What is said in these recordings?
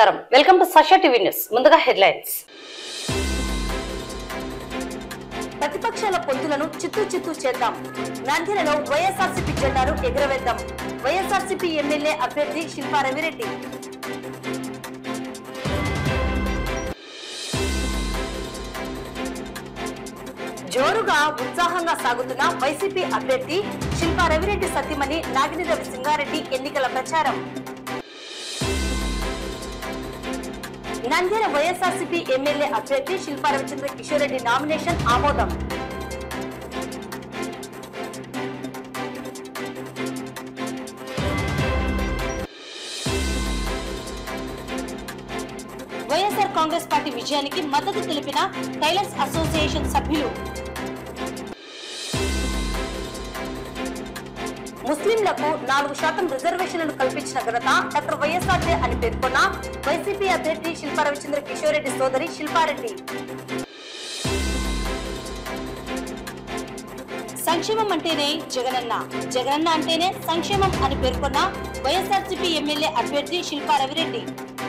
నమస్కారం welcome to Sasha TV news ముందుగా headlines ప్రతిపక్షాల పొంతులను చిత్తు చిత్తు చేద్దాం నంద్యాలలో వైఎస్ఆర్సీపీ జెండాను ఎగురవేద్దాం వైఎస్ఆర్సీపీ ఎమ్మెల్యే అభ్యర్థి శిల్పా రవిరెడ్డి జోరుగా ఉత్సాహంగా సాగుతున్న వైసీపీ అభ్యర్థి శిల్పా రవిరెడ్డి సత్యమణి నాగిని రవి సింగారెడ్డి ఎన్నికల ప్రచారం నంద్యాల వైఎస్ఆర్సీపీ ఎమ్మెల్యే అభ్యర్థి శిల్పా రవిచంద్ర కిషోర్ రెడ్డి నామినేషన్ ఆమోదం వైఎస్ఆర్ కాంగ్రెస్ పార్టీ విజయానికి మద్దతు తెలిపిన టైలర్స్ అసోసియేషన్ సభ్యులు ముస్లింలకు నాలుగు శాతం రిజర్వేషన్లను కల్పించిన ఘనత డాక్టర్ వైఎస్ఆర్ దే అని పేర్కొన్న వైసీపీ అభ్యర్థి శిల్పా రవిచంద్ర కిషోర్ రెడ్డి సోదరి శిల్పారెడ్డి సంక్షేమం అంటేనే జగనన్న జగనన్న అంటేనే సంక్షేమం అని పేర్కొన్న వైఎస్ఆర్సీపీ ఎమ్మెల్యే అభ్యర్థి శిల్పా రవిరెడ్డి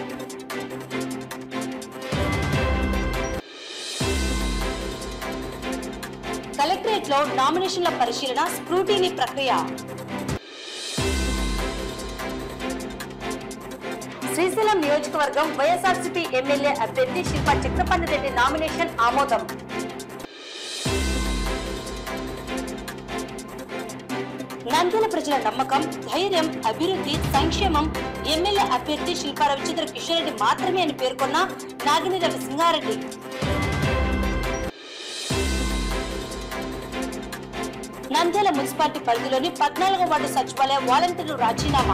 కలెక్టరేట్ లో నామినేషన్ల పరిశీలన స్క్రూటీనీ ప్రక్రియ శ్రీశైలం నియోజకవర్గం వైఎస్ఆర్సీపీ ఎమ్మెల్యే అభ్యర్థి శిల్పా చక్రపాణి రెడ్డి నామినేషన్ ఆమోదం నంద్యాల ప్రజల నమ్మకం ధైర్యం అభివృద్ధి సంక్షేమం ఎమ్మెల్యే అభ్యర్థి శిల్పా రవిచంద్ర కిషోర్ రెడ్డి మాత్రమే అని పేర్కొన్న నాగిని రవి సింగారెడ్డి నంద్యాల మున్సిపాలిటీ పరిధిలోని పద్నాలుగో వార్డు సచివాలయ వాలంటీర్లు రాజీనామా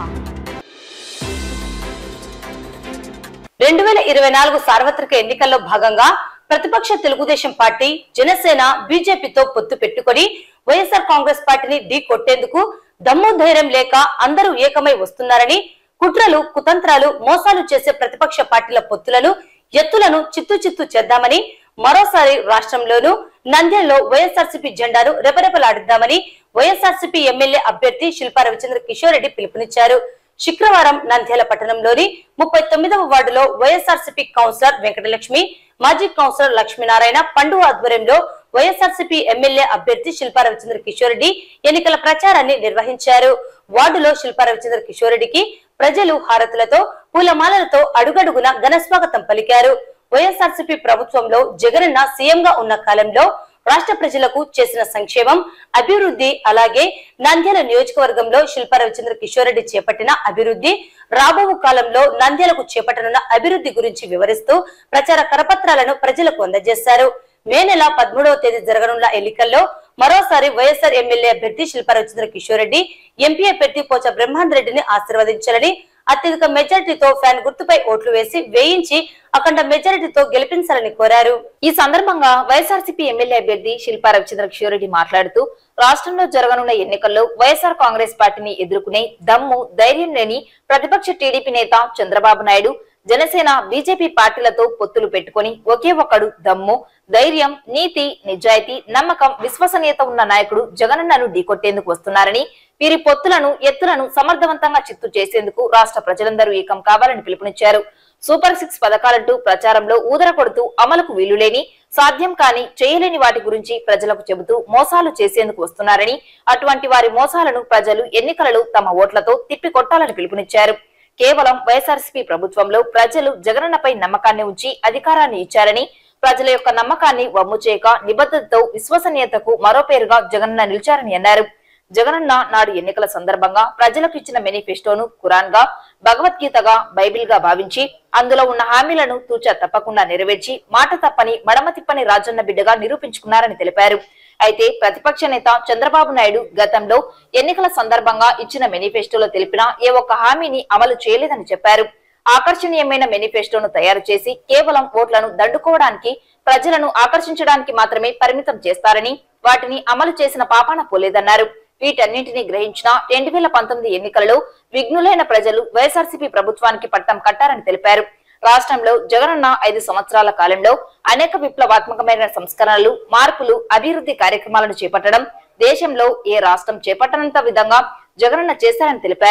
రెండు వేల ఇరవై నాలుగు సార్వత్రిక ఎన్నికల్లో భాగంగా ప్రతిపక్ష తెలుగుదేశం పార్టీ జనసేన బీజేపీతో పొత్తు పెట్టుకొని వైఎస్ఆర్ కాంగ్రెస్ పార్టీని ఢీ కొట్టేందుకు దమ్ము ధైర్యం లేక అందరూ ఏకమై వస్తున్నారని కుట్రలు కుతంత్రాలు మోసాలు చేసే ప్రతిపక్ష పార్టీల పొత్తులను ఎత్తులను చిత్తు చిత్తు చేద్దామని మరోసారి రాష్ట్రంలోనూ నంద్యాలలో వైఎస్ఆర్సీపీ జెండాను రెపరెపలాడిద్దామని వైఎస్ఆర్సీపీ ఎమ్మెల్యే అభ్యర్థి శిల్పా రవిచంద్ర కిషోర్ రెడ్డి పిలుపునిచ్చారు శుక్రవారం నంద్యాల పట్టణంలోని ముప్పై తొమ్మిదవ వార్డులో వైఎస్ఆర్సీపీ కౌన్సిలర్ వెంకటలక్ష్మి మాజీ కౌన్సిలర్ లక్ష్మీనారాయణ పండు ఆధ్వర్యంలో వైఎస్ఆర్సీపీ ఎమ్మెల్యే అభ్యర్థి శిల్పా రవిచంద్ర కిషోర్ రెడ్డి ఎన్నికల ప్రచారాన్ని నిర్వహించారు వార్డులో శిల్పా రవిచంద్ర కిషోర్ రెడ్డికి ప్రజలు హారతులతో పూలమాలలతో అడుగడుగున ఘనస్వాగతం పలికారు వైఎస్ఆర్సీపీ ప్రభుత్వంలో జగనన్న సీఎంగా ఉన్న కాలంలో రాష్ట్ర ప్రజలకు చేసిన సంక్షేమం అభివృద్ధి అలాగే నంద్యాల నియోజకవర్గంలో శిల్పా రవిచంద్ర కిషోర్ రెడ్డి చేపట్టిన అభివృద్ధి రాబో కాలంలో నంద్యాలకు చేపట్టనున్న అభివృద్ధి గురించి వివరిస్తూ ప్రచార కరపత్రాలను ప్రజలకు అందజేశారు మే నెల పదమూడవ తేదీ జరగనున్న ఎన్నికల్లో మరోసారి వైఎస్ఆర్ ఎమ్మెల్యే అభ్యర్థి శిల్పా రవిచంద్ర కిషోర్ రెడ్డి ఎంపీ అభ్యర్థి పోచ బ్రహ్మాంద్ రెడ్డిని ఆశీర్వదించాలని అత్యధిక మెజారిటీతో ఫ్యాన్ గుర్తుపై ఓట్లు వేసి వేయించి అఖండ మెజారిటీతో గెలిపించాలని కోరారు ఈ సందర్భంగా వైఎస్ఆర్సీపీ ఎమ్మెల్యే అభ్యర్థి శిల్పా రవిచంద్ర కిషోరెడ్డి మాట్లాడుతూ రాష్ట్రంలో జరగనున్న ఎన్నికల్లో వైఎస్ఆర్ కాంగ్రెస్ పార్టీని ఎదుర్కొనే దమ్ము ధైర్యం లేని ప్రతిపక్ష టీడీపీ నేత చంద్రబాబు నాయుడు జనసేన బీజేపీ పార్టీలతో పొత్తులు పెట్టుకుని ఒకే ఒక్కడు దమ్ము ధైర్యం నీతి నిజాయితీ నమ్మకం విశ్వసనీయత ఉన్న నాయకుడు జగనన్నను ఢీకొట్టేందుకు వస్తున్నారని వీరి పొత్తులను ఎత్తులను సమర్థవంతంగా చిత్తు చేసేందుకు రాష్ట్ర ప్రజలందరూ ఏకం కావాలని పిలుపునిచ్చారు సూపర్ సిక్స్ పథకాలంటూ ప్రచారంలో ఊదర కొడుతూ అమలుకు వీలులేని సాధ్యం కాని చేయలేని వాటి గురించి ప్రజలకు చెబుతూ మోసాలు చేసేందుకు వస్తున్నారని అటువంటి వారి మోసాలను ప్రజలు ఎన్నికలలో తమ ఓట్లతో తిప్పికొట్టాలని పిలుపునిచ్చారు కేవలం వైఎస్ఆర్సీపీ ప్రభుత్వంలో ప్రజలు జగనన్నపై నమ్మకాన్ని ఉంచి అధికారాన్ని ఇచ్చారని ప్రజల యొక్క నమ్మకాన్ని వమ్ము చేయక నిబద్ధతతో విశ్వసనీయతకు మరో పేరుగా జగనన్న నిలిచారని అన్నారు జగనన్న నాడు ఎన్నికల సందర్భంగా ప్రజలకు ఇచ్చిన మేనిఫెస్టోను ఖురాన్ గా భగవద్గీతగా బైబిల్ గా భావించి అందులో ఉన్న హామీలను తూచా తప్పకుండా నెరవేర్చి మాట తప్పని మడమ తిప్పని రాజన్న బిడ్డగా నిరూపించుకున్నారని తెలిపారు అయితే ప్రతిపక్ష నేత చంద్రబాబు నాయుడు గతంలో ఎన్నికల సందర్భంగా ఇచ్చిన మేనిఫెస్టోలో తెలిపిన ఏ ఒక్క హామీని అమలు చేయలేదని చెప్పారు ఆకర్షణీయమైన మేనిఫెస్టోను తయారు చేసి కేవలం ఓట్లను దండుకోవడానికి ప్రజలను ఆకర్షించడానికి మాత్రమే పరిమితం చేస్తారని వాటిని అమలు చేసిన పాపాన పోలేదన్నారు వీటన్నింటినీ గ్రహించిన రెండు వేల పంతొమ్మిది ఎన్నికలలో విఘ్నులైన ప్రజలు వైఎస్ఆర్సీపీ ప్రభుత్వానికి పట్టం కట్టారని తెలిపారు రాష్ట్రంలో జగనన్న ఐదు సంవత్సరాల కాలంలో అనేక విప్లవాత్మకమైన సంస్కరణలు మార్పులు అభివృద్ధి కార్యక్రమాలను చేపట్టడం దేశంలో ఏ రాష్ట్రం చేపట్టనంత విధంగా జగనన్న చేశారని తెలిపారు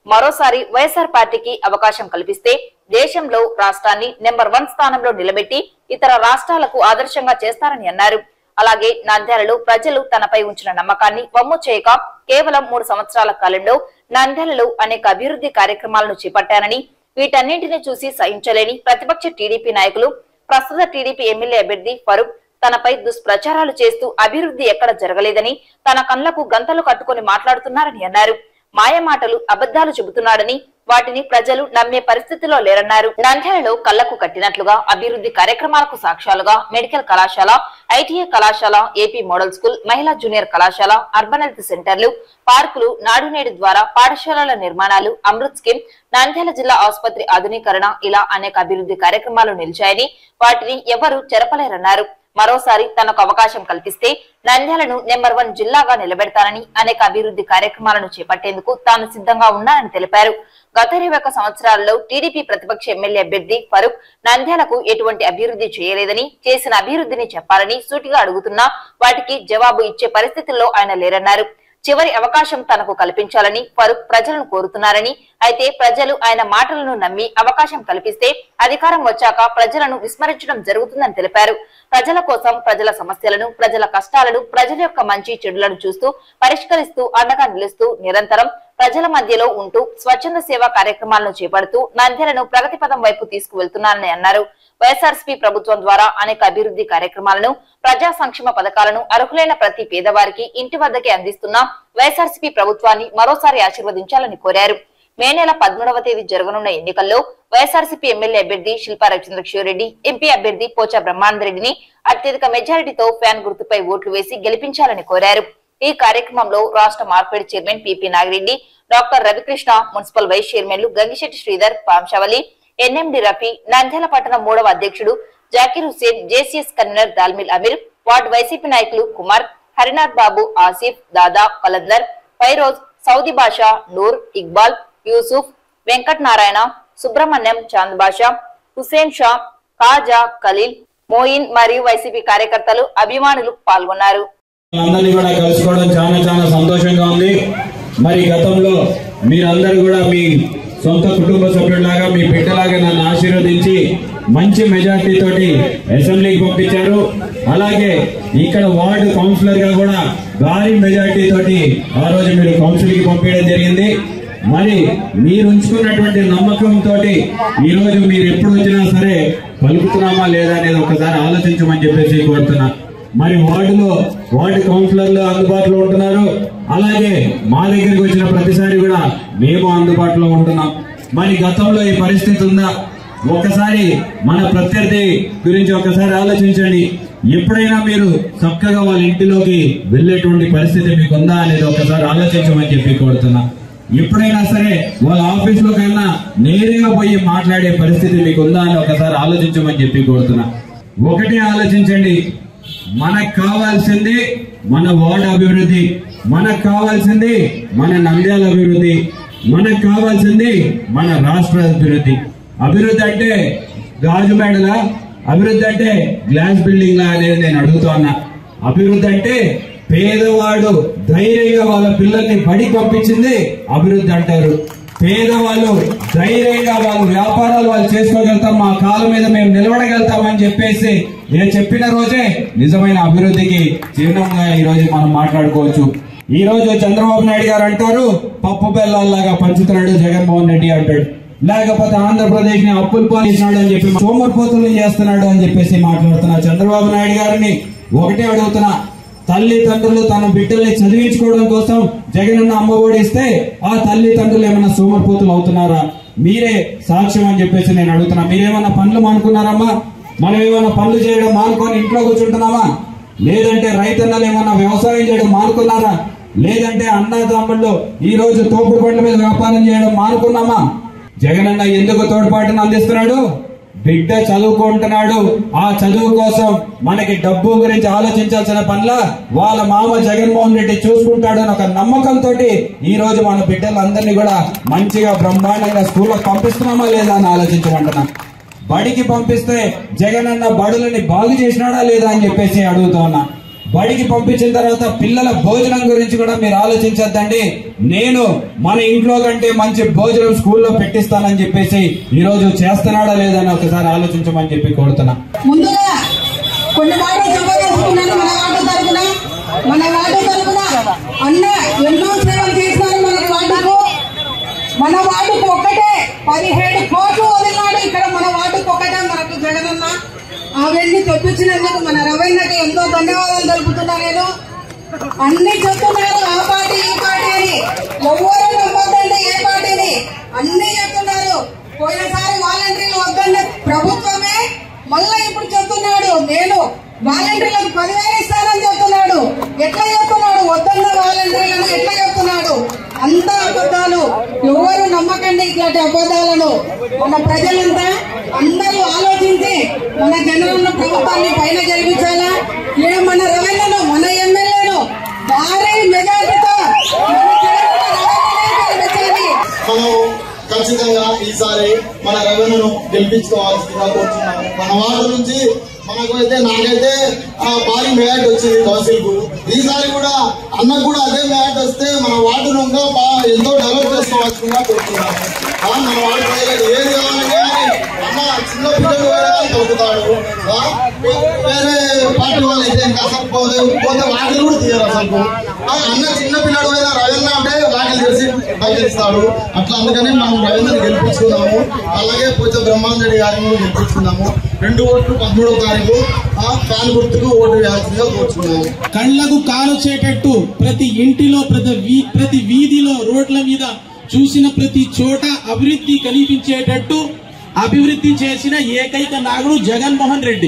మరోసారి వైఎస్ఆర్ పార్టీకి అవకాశం కల్పిస్తే దేశంలో రాష్ట్రాన్ని నెంబర్ వన్ స్థానంలో నిలబెట్టి ఇతర రాష్ట్రాలకు ఆదర్శంగా చేస్తారని అన్నారు అలాగే నంద్యాలలో ప్రజలు తనపై ఉంచిన నమ్మకాన్ని వమ్ము చేయక కేవలం మూడు సంవత్సరాల కాలంలో నంద్యాలలో అనేక అభివృద్ధి కార్యక్రమాలను చేపట్టానని వీటన్నింటినీ చూసి సహించలేని ప్రతిపక్ష టీడీపీ నాయకులు ప్రస్తుత టీడీపీ ఎమ్మెల్యే అభ్యర్థి ఫరూక్ తనపై దుష్ప్రచారాలు చేస్తూ అభివృద్ధి ఎక్కడ జరగలేదని తన కళ్లకు గంతలు కట్టుకొని మాట్లాడుతున్నారని అన్నారు మాయ మాటలు అబద్ధాలు చెబుతున్నాడని వాటిని ప్రజలు నమ్మే పరిస్థితిలో లేరన్నారు నంద్యాలలో కళ్లకు కట్టినట్లుగా అభివృద్ధి కార్యక్రమాలకు సాక్ష్యాలుగా మెడికల్ కళాశాల ఐటీఐ కళాశాల ఏపీ మోడల్ స్కూల్ మహిళా జూనియర్ కళాశాల అర్బన్ హెల్త్ సెంటర్లు పార్కులు నాడు నేడు ద్వారా పాఠశాలల నిర్మాణాలు అమృత్ స్కీమ్ నంద్యాల జిల్లా ఆసుపత్రి ఆధునీకరణ ఇలా అనేక అభివృద్ధి కార్యక్రమాలు నిలిచాయని వాటిని ఎవరూ చెరపలేరన్నారు మరోసారి తనకు అవకాశం కల్పిస్తే నంద్యాలను నెంబర్ వన్ జిల్లాగా నిలబెడతానని అనేక అభివృద్ధి కార్యక్రమాలను చేపట్టేందుకు తాను సిద్ధంగా ఉన్నానని తెలిపారు గత ఇరవై ఒక్క సంవత్సరాల్లో టీడీపీ ప్రతిపక్ష ఎమ్మెల్యే అభ్యర్థి ఫరూక్ నంద్యాలకు ఎటువంటి అభివృద్ధి చేయలేదని చేసిన అభివృద్ధిని చెప్పాలని సూటిగా అడుగుతున్నా వాటికి జవాబు ఇచ్చే పరిస్థితుల్లో ఆయన లేరన్నారు చివరి అవకాశం తనకు కల్పించాలని ఫరూక్ ప్రజలను కోరుతున్నారని అయితే ప్రజలు ఆయన మాటలను నమ్మి అవకాశం కల్పిస్తే అధికారం వచ్చాక ప్రజలను విస్మరించడం జరుగుతుందని తెలిపారు ప్రజల కోసం ప్రజల సమస్యలను ప్రజల కష్టాలను ప్రజల యొక్క మంచి చెడులను చూస్తూ పరిష్కరిస్తూ అండగా నిలుస్తూ నిరంతరం ప్రజల మధ్యలో ఉంటూ స్వచ్ఛంద సేవా కార్యక్రమాలను చేపడుతూ నంద్యాలను ప్రగతి పదం వైపు తీసుకువెళ్తున్నారని అన్నారు వైఎస్ఆర్సీపీ ప్రభుత్వం ద్వారా అనేక అభివృద్ధి కార్యక్రమాలను ప్రజా సంక్షేమ పథకాలను అర్హులైన ప్రతి పేదవారికి ఇంటి వద్దకే అందిస్తున్న వైఎస్ఆర్సీపీ ప్రభుత్వాన్ని మరోసారి ఆశీర్వదించాలని కోరారు మే నెల పదమూడవ తేదీ జరగనున్న ఎన్నికల్లో వైఎస్ఆర్సీపీ ఎమ్మెల్యే అభ్యర్థి శిల్పా రవిచంద్రకిషోరెడ్డి ఎంపీ అభ్యర్థి పోచా బ్రహ్మానందరెడ్డిని అత్యధిక మెజారిటీతో ఫ్యాన్ గుర్తుపై ఓట్లు వేసి గెలిపించాలని కోరారు ఈ కార్యక్రమంలో రాష్ట్ర మార్పిడి chairman PP Nagireddy doctor Ravikrishna municipal vice చైర్మన్లు గంగిశెట్టి శ్రీధర్ పాంశవలి ఎన్ఎండి రఫీ నంద్యాల పట్టణం మూడవ అధ్యక్షుడు జాకీర్ హుసేన్ జేసీఎస్ కన్వీనర్ దాల్మిల్ అమీర్ వార్డు వైసీపీ నాయకులు కుమార్ హరినాథ్ బాబు ఆసిఫ్ దాదా కలందర్ ఫైరోజ్ సౌదీ బాషా నూర్ ఇక్బాల్ యూసుఫ్ వెంకట్ నారాయణ సుబ్రహ్మణ్యం చాంద్ బాషా హుసేన్ షా కాజా ఖలీల్ మోయిన్ మరియు వైసీపీ కార్యకర్తలు అభిమానులు పాల్గొన్నారు అందరినీ కూడా కలుసుకోవడం చాలా చాలా సంతోషంగా ఉంది మరి గతంలో మీరందరూ కూడా మీ సొంత కుటుంబ సభ్యులాగా మీ బిడ్డలాగా నన్ను ఆశీర్వదించి మంచి మెజార్టీ తోటి అసెంబ్లీకి పంపించారు అలాగే ఇక్కడ వార్డు కౌన్సిలర్ గా కూడా భారీ మెజార్టీ తోటి ఆ రోజు మీరు కౌన్సిల్ కి పంపించడం జరిగింది మరి మీరు ఉంచుకున్నటువంటి నమ్మకం తోటి ఈ రోజు మీరు ఎప్పుడు వచ్చినా సరే పలుకుతున్నామా లేదా అనేది ఒకసారి ఆలోచించమని చెప్పేసి కోరుతున్నా మరి వార్డులో వార్డు కౌన్సిలర్లు అందుబాటులో ఉంటున్నారు అలాగే మా దగ్గరికి వచ్చిన ప్రతిసారి కూడా మేము అందుబాటులో ఉంటున్నాం మరి గతంలో ఈ పరిస్థితి ఉందా ఒకసారి మన ప్రత్యర్థి గురించి ఒకసారి ఆలోచించండి ఎప్పుడైనా మీరు చక్కగా వాళ్ళ ఇంటిలోకి వెళ్ళేటువంటి పరిస్థితి మీకు ఉందా అనేది ఒకసారి ఆలోచించమని చెప్పి కోరుతున్నా ఎప్పుడైనా సరే వాళ్ళ ఆఫీస్ లో కన్నా నేరుగా పోయి మాట్లాడే పరిస్థితి మీకు ఉందా అని ఒకసారి ఆలోచించమని చెప్పి కోరుతున్నా ఒకటి ఆలోచించండి మనకు కావాల్సింది మన వార్డు అభివృద్ధి మనకు కావాల్సింది మన నంద్యాల అభివృద్ధి మనకు కావాల్సింది మన రాష్ట్ర అభివృద్ధి అభివృద్ధి అంటే గాజు మేడల అభివృద్ధి అంటే గ్లాస్ బిల్డింగ్ లా అనేది నేను అడుగుతున్నా అభివృద్ధి అంటే పేదవాడు ధైర్యంగా వాళ్ళ పిల్లల్ని బడి పంపించింది అభివృద్ధి అంటారు పేదవాళ్ళు ధైర్యంగా వాళ్ళు వ్యాపారాలు వాళ్ళు చేసుకోగలుగుతాం మా కాళ్ళ మీద మేము నిలబడగలుగుతామని చెప్పేసి నేను చెప్పిన రోజే నిజమైన అభివృద్ధికి చిహ్నంగా ఈ రోజు మనం మాట్లాడుకోవచ్చు ఈ రోజు చంద్రబాబు నాయుడు గారు అంటారు పప్పు బెల్లాల్లాగా పంచుతున్నాడు జగన్మోహన్ రెడ్డి అంటాడు లేకపోతే ఆంధ్రప్రదేశ్ ని అప్పులు పాలించినాడు అని చెప్పి సోమరిపోతులు చేస్తున్నాడు అని చెప్పేసి మాట్లాడుతున్నా చంద్రబాబు నాయుడు గారిని ఒకటే అడుగుతున్నా తల్లిదండ్రులు తన బిడ్డల్ని చదివించుకోవడం కోసం జగనన్న అమ్మఒడి ఇస్తే ఆ తల్లిదండ్రులు ఏమైనా సోమరిపోతులు అవుతున్నారా మీరే సాక్ష్యం అని చెప్పేసి నేను అడుగుతున్నా మీరేమన్నా పనులు మానుకున్నారమ్మా మనం ఏమైనా పనులు చేయడం మానుకొని ఇంట్లో కూర్చుంటున్నామా లేదంటే రైతన్నలు ఏమన్నా వ్యవసాయం చేయడం మానుకున్నారా లేదంటే అన్నదమ్ముళ్ళు ఈ రోజు తోపుడు బండ్ల మీద వ్యాపారం చేయడం మానుకున్నామా జగనన్న ఎందుకు తోడ్పాటును అందిస్తున్నాడు బిడ్డ చదువుకుంటున్నాడు ఆ చదువు కోసం మనకి డబ్బు గురించి ఆలోచించాల్సిన పనుల వాళ్ళ మామ జగన్మోహన్ రెడ్డి చూసుకుంటాడు అని ఒక నమ్మకంతో ఈ రోజు మన బిడ్డలందరినీ కూడా మంచిగా బ్రహ్మాండంగా స్కూల్లో పంపిస్తున్నామా లేదా అని ఆలోచించమంటున్నా బడికి పంపిస్తే జగనన్న బడులని బాగు చేసినాడా లేదా అని చెప్పేసి అడుగుతా ఉన్నా బడికి పంపించిన తర్వాత పిల్లల భోజనం గురించి కూడా మీరు ఆలోచించద్దండి నేను మన ఇంట్లో కంటే మంచి భోజనం స్కూల్లో పెట్టిస్తానని చెప్పేసి ఈ రోజు చేస్తున్నాడా లేదని ఒకసారి ఆలోచించమని చెప్పి కోరుతున్నా ముందుగా కొన్ని మాటలు చెప్పదలుచుకున్నాను మన వార్డు తరఫున మన వార్డు తరఫున అన్న ఎన్నో సేవలు చేసినారు మన వార్డుకు మన వార్డుకు ఒక్కటే పదిహేడు కోట్లు వదిలినాడు ఇక్కడ మన వార్డుకు ఒక్కటే మనకు జగనన్న అవన్నీ తెప్పించినందుకు మన రవీణకి ఎంతో ధన్యవాదాలు తెలుపుతున్నా నేను అన్ని చెప్తున్నారు ఆ పార్టీ ఈ పార్టీ అని ఎవరు నమ్మొద్దండి ఏ పార్టీని అన్ని చెప్తున్నారు పోయినసారి వాలంటీర్లు వద్దన్న ప్రభుత్వమే మళ్ళా ఇప్పుడు చెప్తున్నాడు నేను వాలంటీర్లకు పదివేలు ఇస్తానని చెప్తున్నాడు ఎట్లా చెప్తున్నాడు వద్దన్న వాలంటీర్లను ఎట్లా చెప్తున్నాడు అంత అబద్ధాలు ఎవరు నమ్మకండి ఇట్లాంటి అబద్ధాలను మన ప్రజలంతా అందరూ ఆలోచించి మన జనరల్ ప్రభుత్వాన్ని పైన గెలిపించాలా ఏ మన రవీణను మన ఎమ్మెల్యేను భారీ మెజార్టీతో మన జగనన్న రవీణనే గెలిపించాలి మనం ఖచ్చితంగా ఈసారి మన రెవెన్యూను గెలిపించుకోవాల్సిందిగా కోరుతున్నాము మన వార్డు నుంచి మనకు అయితే నాకైతే ఆ, భారీ మేట్ వచ్చింది కౌన్సిల్ కు ఈసారి కూడా అన్నకు కూడా అదే మేట్ వస్తే మన వార్డును ఇంకా బాగా ఎంతో డెవలప్ చేసుకోవాల్సిందిగా కోరుతున్నాము ఆ, మన వార్డు ప్రజలకు ఏది కావాలంటే అది అన్న చిన్న పిల్లలు వేరే వాళ్ళు దొరుకుతాడు ఆ, వేరే పార్టీ వాళ్ళు అయితే ఇంకా అసలు పోతే పోతే వాటిని కూడా తీయరు అసలు ఆ, అన్న చిన్న పిల్లడు మీద రవీంద్ర అంటే వాటిని తెలిసి తగ్గిస్తాడు అట్లా అందుకనే మనం రవీంద్ర గెలిపించుకున్నాము అలాగే పోతే బ్రహ్మాందరెడ్డి గారిని కూడా గెలిపించుకున్నాము రెండు ఓట్లు పదమూడవ తారీఖు ఆ ఫ్యాన్ గుర్తుకు ఓటు వేయాల్సిందిగా కోరుచున్నాము కళ్లకు కాలొచ్చేటట్టు ప్రతి ఇంటిలో ప్రతి వీ- ప్రతి వీధిలో రోడ్ల మీద చూసిన ప్రతి చోట అభివృద్ధి కనిపించేటట్టు అభివృద్ధి చేసిన ఏకైక నాగుడు జగన్మోహన్ రెడ్డి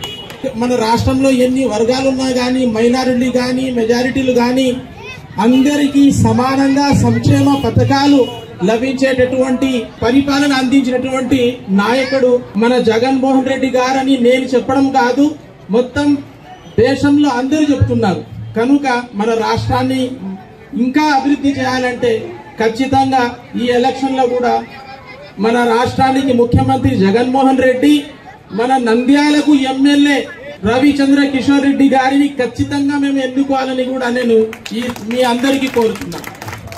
మన రాష్ట్రంలో ఎన్ని వర్గాలున్నా గాని మైనారిటీ గాని మెజారిటీలు గాని అందరికీ సమానంగా సంక్షేమ పథకాలు లభించేటటువంటి పరిపాలన అందించినటువంటి నాయకుడు మన జగన్మోహన్ రెడ్డి గారని నేను చెప్పడం కాదు మొత్తం దేశంలో అందరూ చెప్తున్నారు కనుక మన రాష్ట్రాన్ని ఇంకా అభివృద్ధి చేయాలంటే ఖచ్చితంగా ఈ ఎలక్షన్ లో కూడా మన రాష్ట్రానికి ముఖ్యమంత్రి జగన్మోహన్ రెడ్డి మన నంద్యాలకు ఎమ్మెల్యే రవిచంద్ర కిషోర్ రెడ్డి గారిని ఖచ్చితంగా మేము ఎన్నుకోవాలని కూడా నేను ఈ మీ అందరికీ కోరుతున్నాను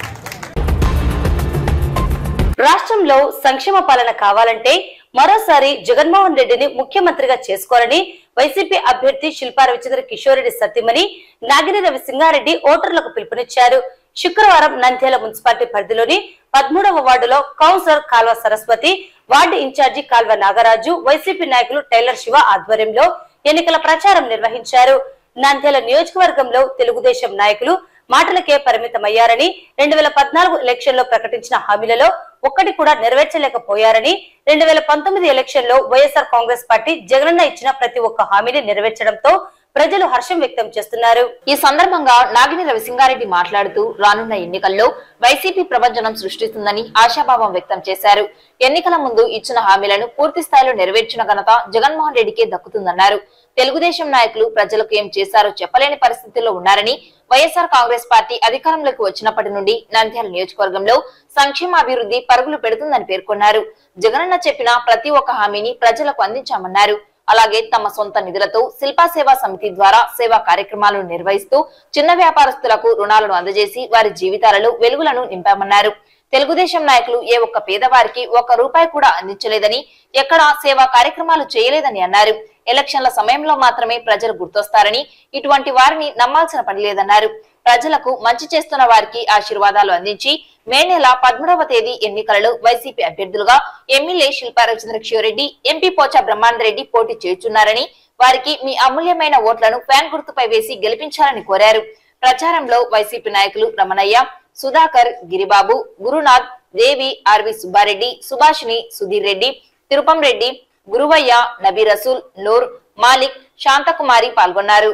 రాష్ట్రంలో సంక్షేమ పాలన కావాలంటే మరోసారి జగన్మోహన్ రెడ్డిని ముఖ్యమంత్రిగా చేసుకోవాలని వైసీపీ అభ్యర్థి శిల్పా రవిచంద్ర కిషోర్ రెడ్డి సత్యమణి నాగిని రవి సింగారెడ్డి ఓటర్లకు పిలుపునిచ్చారు శుక్రవారం నంద్యాల మున్సిపాలిటీ పరిధిలోని పదమూడవ వార్డులో councillor Kalva Saraswathi ward incharge Kalva Nagaraju YCP నాయకులు టైలర్ శివ ఆధ్వర్యంలో ఎన్నికల ప్రచారం నిర్వహించారు నంద్యాల నియోజకవర్గంలో తెలుగుదేశం నాయకులు మాటలకే పరిమితమయ్యారని రెండు వేల పద్నాలుగు ఎలక్షన్ లో ప్రకటించిన హామీలలో ఒక్కటి కూడా నెరవేర్చలేకపోయారని రెండు వేల పంతొమ్మిది ఎలక్షన్ లో వైఎస్ఆర్ కాంగ్రెస్ పార్టీ జగనన్న ఇచ్చిన ప్రతి ఒక్క హామీని నెరవేర్చడంతో ప్రజలు హర్షం వ్యక్తం చేస్తున్నారు ఈ సందర్భంగా నాగిని రవిసింగారెడ్డి మాట్లాడుతూ రానున్న ఎన్నికల్లో వైసీపీ ప్రభంజనం సృష్టిస్తుందని ఆశాభావం వ్యక్తం చేశారు ఎన్నికల ముందు ఇచ్చిన హామీలను పూర్తి స్థాయిలో నెరవేర్చిన ఘనత జగన్మోహన్ రెడ్డికే దక్కుతుందన్నారు తెలుగుదేశం నాయకులు ప్రజలకు ఏం చేశారో చెప్పలేని పరిస్థితుల్లో ఉన్నారని వైఎస్ఆర్ కాంగ్రెస్ పార్టీ అధికారంలోకి వచ్చినప్పటి నుండి నంద్యాల నియోజకవర్గంలో సంక్షేమ అభివృద్ధి పరుగులు పెడుతుందని పేర్కొన్నారు జగనన్న చెప్పిన ప్రతి ఒక్క హామీని ప్రజలకు అందించామన్నారు అలాగే తమ సొంత నిధులతో శిల్పా సేవా సమితి ద్వారా సేవా కార్యక్రమాలను నిర్వహిస్తూ చిన్న వ్యాపారస్తులకు రుణాలను అందజేసి వారి జీవితాలలో వెలుగులను నింపామన్నారు తెలుగుదేశం నాయకులు ఏ ఒక్క పేదవారికి ఒక్క రూపాయి కూడా అందించలేదని ఎక్కడా సేవా కార్యక్రమాలు చేయలేదని అన్నారు ఎలక్షన్ల సమయంలో మాత్రమే ప్రజలు గుర్తొస్తారని ఇటువంటి వారిని నమ్మాల్సిన పని లేదన్నారు ప్రజలకు మంచి చేస్తున్న వారికి ఆశీర్వాదాలు అందించి మే నెల పదమూడవ తేదీ ఎన్నికలలో వైసీపీ అభ్యర్థులుగా ఎమ్మెల్యే శిల్పా రవిచంద్రకిషోరెడ్డి ఎంపీ పోచా బ్రహ్మాందరెడ్డి పోటీ చేస్తున్నారని వారికి మీ అమూల్యమైన ఓట్లను ఫ్యాన్ గుర్తుపై వేసి గెలిపించాలని కోరారు ప్రచారంలో వైసీపీ నాయకులు రమణయ్య సుధాకర్ గిరిబాబు గురునాథ్ దేవి ఆర్వి సుబ్బారెడ్డి సుభాషిణి సుధీర్ రెడ్డి తిరుపం రెడ్డి గురువయ్య నబీ రసూల్ నూర్ మాలిక్ శాంతకుమారి పాల్గొన్నారు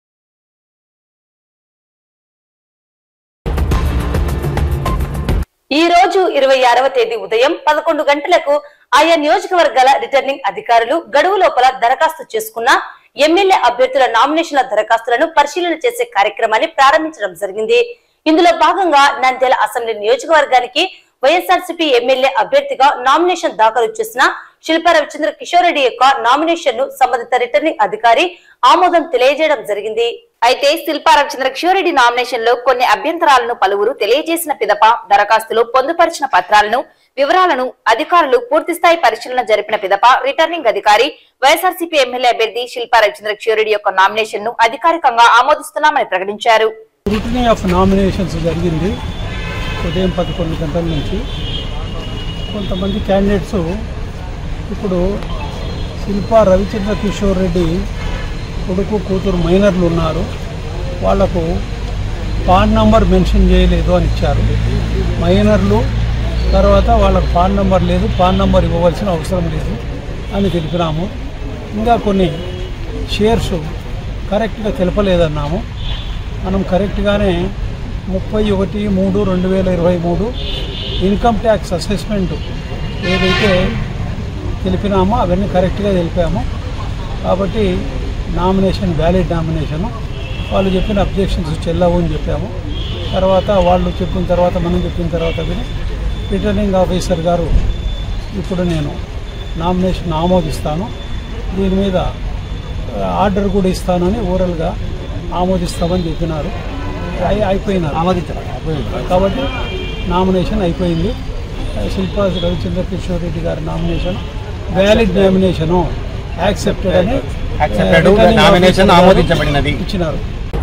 ఈ రోజు ఇరవై ఆరవ తేదీ ఉదయం పదకొండు గంటలకు ఆయా నియోజకవర్గాల రిటర్నింగ్ అధికారులు గడువు లోపల దరఖాస్తు చేసుకున్న ఎమ్మెల్యే అభ్యర్థుల నామినేషన్ల దరఖాస్తులను పరిశీలన చేసే కార్యక్రమాన్ని ప్రారంభించడం జరిగింది ఇందులో భాగంగా నంద్యాల అసెంబ్లీ నియోజకవర్గానికి వైఎస్ఆర్సీపీ ఎమ్మెల్యే అభ్యర్థిగా నామినేషన్ దాఖలు చేసిన శిల్పా రవిచంద్ర కిషోర్ రెడ్డి యొక్క నామినేషన్ ను సంబంధిత రిటర్నింగ్ అధికారి ఆమోదం తెలియజేయడం జరిగింది అయితే శిల్పా రవిచంద్ర కిషోరెడ్డి నామినేషన్ లో కొన్ని అభ్యంతరాలను పలువురు తెలియజేసిన పిదప దరఖాస్తులో పొందుపరిచిన పత్రాలను వివరాలను అధికారులు పూర్తిస్థాయి పరిశీలన జరిపిన పిదప రిటర్నింగ్ అధికారి వైఎస్ఆర్సీపీ ఎమ్మెల్యే అభ్యర్థి శిల్పా రవిచంద్ర కిషోరెడ్డి యొక్క నామినేషన్ ను అధికారికంగా ఆమోదిస్తున్నామని ప్రకటించారు స్క్రూటినీ ఆఫ్ నామినేషన్స్ జరిగింది ఉదయం పదకొండు గంటల నుంచి కొంతమంది క్యాండిడేట్స్ ఇప్పుడు శిల్పా రవిచంద్ర కిషోర్ రెడ్డి కొడుకు కూతురు మైనర్లు ఉన్నారు వాళ్లకు పాన్ నంబర్ మెన్షన్ చేయలేదు అని ఇచ్చారు మైనర్లు తర్వాత వాళ్ళకు పాన్ నంబర్ లేదు పాన్ నంబర్ ఇవ్వవలసిన అవసరం లేదు అని తెలిపినాము ఇంకా కొన్ని షేర్స్ కరెక్ట్గా తెలపలేదన్నాము మనం కరెక్ట్గానే ముప్పై ఒకటి మూడు రెండు వేల ఇరవై మూడు ఇన్కమ్ ట్యాక్స్ అసెస్మెంట్ ఏదైతే తెలిపినామో అవన్నీ కరెక్ట్గా తెలిపాము కాబట్టి నామినేషన్ వ్యాలిడ్ నామినేషను వాళ్ళు చెప్పిన అబ్జెక్షన్స్ చెల్లవు అని చెప్పాము తర్వాత వాళ్ళు చెప్పిన తర్వాత మనం చెప్పిన తర్వాత విని రిటర్నింగ్ ఆఫీసర్ గారు ఇప్పుడు నేను నామినేషన్ ఆమోదిస్తాను దీని మీద ఆ, ఆర్డర్ కూడా ఇస్తానని ఓరల్గా ఆమోదిస్తామని చెప్పినారు అయి అయిపోయినారు ఆమోదించారు కాబట్టి నామినేషన్ అయిపోయింది శిల్పా రవిచంద్ర కిషోర్ రెడ్డి గారి నామినేషన్ వ్యాలిడ్ నామినేషను యాక్సెప్టెడ్ అని Accepted. రిటర్నింగ్ నామినేషన్ ఆఫీసర్ గారు ఆమోదించబడినది. ఇచ్చినారు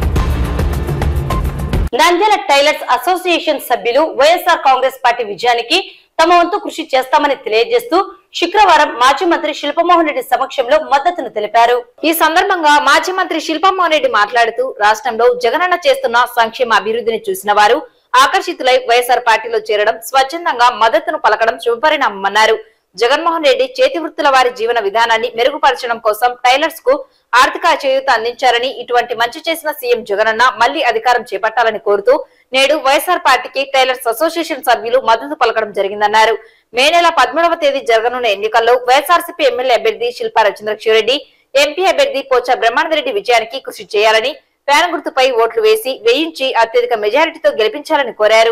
నంద్యాల టైలర్స్ అసోసియేషన్ సభ్యులు వైఎస్ఆర్ కాంగ్రెస్ పార్టీ విజయానికి తమ వంతు కృషి చేస్తామని తెలియజేస్తూ శుక్రవారం మాజీ మంత్రి శిల్పమోహన్ రెడ్డి సమక్షంలో మద్దతును తెలిపారు ఈ సందర్భంగా మాజీ మంత్రి శిల్పమోహన్ రెడ్డి మాట్లాడుతూ రాష్ట్రంలో జగనన్న చేస్తున్న సంక్షేమ అభివృద్ధిని చూసిన వారు ఆకర్షితులై వైఎస్ఆర్ పార్టీలో చేరడం స్వచ్ఛందంగా మద్దతును పలకడం శుభపరిణామన్నారు జగన్మోహన్ రెడ్డి చేతి వృత్తుల వారి జీవన విధానాన్ని మెరుగుపరచడం కోసం టైలర్స్ కు ఆర్థిక చేయూత అందించారని ఇటువంటి మంచి చేసిన సీఎం జగనన్న మళ్లీ అధికారం చేపట్టాలని కోరుతూ నేడు వైఎస్ఆర్ పార్టీకి టైలర్స్ అసోసియేషన్ సభ్యులు మద్దతు పలకడం జరిగిందన్నారు మే నెల పదమూడవ తేదీ జరగనున్న ఎన్నికల్లో వైఎస్ఆర్సీపీ ఎమ్మెల్యే అభ్యర్థి శిల్పా రవిచంద్రకిషోరెడ్డి ఎంపీ అభ్యర్థి పోచా బ్రహ్మానందరెడ్డి విజయానికి కృషి చేయాలని ఫ్యాన్ గుర్తుపై ఓట్లు వేసి వేయించి అత్యధిక మెజారిటీతో గెలిపించాలని కోరారు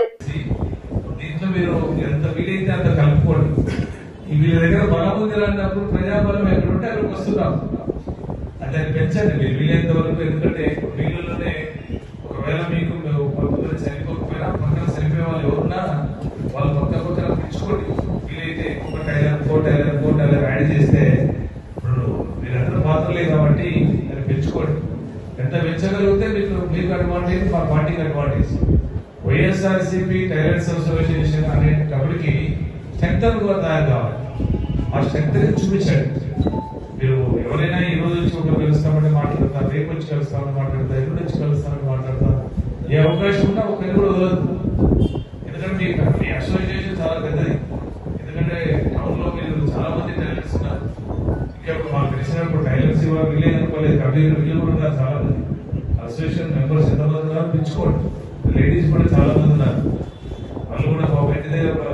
దీంట్లో మీరు ఎంత వీలైతే అంత కలుపుకోండి ఈ వీళ్ళ దగ్గర బలం ఉంది అన్నప్పుడు ప్రజాబలం ఎక్కడ ఉంటే అక్కడికి వస్తున్నాం అంటే అది పెంచండి మీరు వీలైనంత వరకు ఎందుకంటే వీళ్ళలోనే ఒకవేళ మీకు కొంతమంది చనిపోకపోయినా పక్కన చనిపోయే వాళ్ళు ఎవరున్నా వాళ్ళు పక్క పక్కన పిలుచుకోండి వీలైతే ఒక tailor four tailor four tailor add చేస్తే ఇప్పుడు మీరందరూ పాత్రలే కాబట్టి అది పెంచుకోండి ఎంత పెంచగలిగితే మీకు మీకు అడ్వాంటేజ్ మా పార్టీకి అడ్వాంటేజ్ వైఎస్ఆర్సీపీ టైలర్స్ అసోసియేషన్ అనేటప్పటికి స్ట్రెంగ్త్ కూడా తయారు కావాలి ఆ స్ట్రెంగ్త్ చూపించండి మీరు ఎవరైనా ఈ రోజు వచ్చి ఒక కలుస్తామంటే మాట్లాడతారు రేపు వచ్చి కలుస్తామని మాట్లాడతారు ఎల్లుండి వచ్చి కలుస్తామని మాట్లాడతారు ఏ అవకాశం ఉన్నా ఒకరిని కూడా వదలదు ఎందుకంటే మీ మీ అసోసియేషన్ చాలా పెద్దది ఎందుకంటే టౌన్ లో మీరు చాలా మంది టైలర్స్ ఉన్నారు ఇంకా ఇప్పుడు మాకు తెలిసినప్పుడు టైలర్స్ ఇవాళ వీలేదు అనుకోలేదు కబీర్ వీళ్ళు కూడా ఉన్నారు చాలా మంది అసోసియేషన్ మెంబర్స్ ఎంతమంది ఉన్నారు పిలుచుకోండి లేడీస్ కూడా చాలా మంది ఉన్నారు వాళ్ళు కూడా ఒక ఇంటి దగ్గర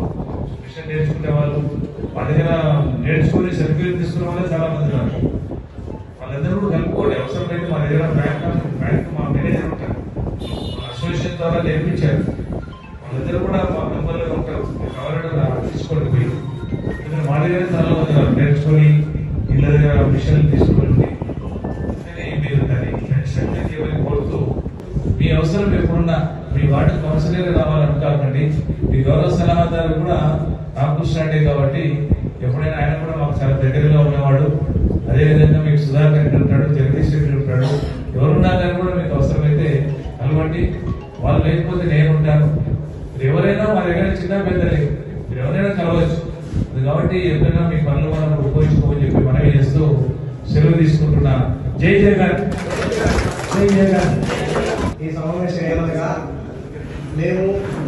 మిషన్ నేర్చుకునే వాళ్ళు వాళ్ళ దగ్గర నేర్చుకుని సర్టిఫికేట్ తీసుకునే వాళ్ళే చాలా మంది ఉన్నారు వాళ్ళందరూ కూడా కలుపుకోండి అవసరమైతే మా దగ్గర బ్యాంక్ బ్యాంక్ మా మేనేజర్ ఉంటారు మా అసోసియేషన్ ద్వారా నేర్పించారు వాళ్ళందరూ కూడా మా మెంబర్లుగా ఉంటారు మీరు కావాలంటే రా- తీసుకోండి పోయి ఎందుకంటే మా దగ్గర చాలా మంది ఉన్నారు నేర్చుకొని ఇళ్ళ దగ్గర మిషన్లు తీసుకోండి అందుకని మీరు దాన్ని శక్తి చేయమని కోరుతూ మీ అవసరం ఎప్పుడున్నా మీ వార్డు కౌన్సిలర్ రావాలని కాకండి మీ గౌరవ సలహాదారు కూడా రామకృష్ణాడే కాబట్టి ఎప్పుడైనా ఆయన కూడా మాకు చాలా దగ్గరగా ఉన్నవాడు అదేవిధంగా మీకు సుధాకర్ రెడ్డి ఉంటాడు జగదీష్ రెడ్డి ఉంటాడు ఎవరున్నా కానీ కూడా మీకు అవసరమైతే కలవండి వాళ్ళు లేకపోతే నేను ఉంటాను మీరు ఎవరైనా మా దగ్గర చిన్న పెద్దలే మీరు ఎవరైనా కలవచ్చు అది కాబట్టి ఎప్పుడైనా మీ పనులు మనం ఉపయోగించుకోమని చెప్పి మనవి చేస్తూ సెలవు తీసుకుంటున్నా జై జగన్ జై జగన్ ఈ సమావేశం ఏమనగా మేము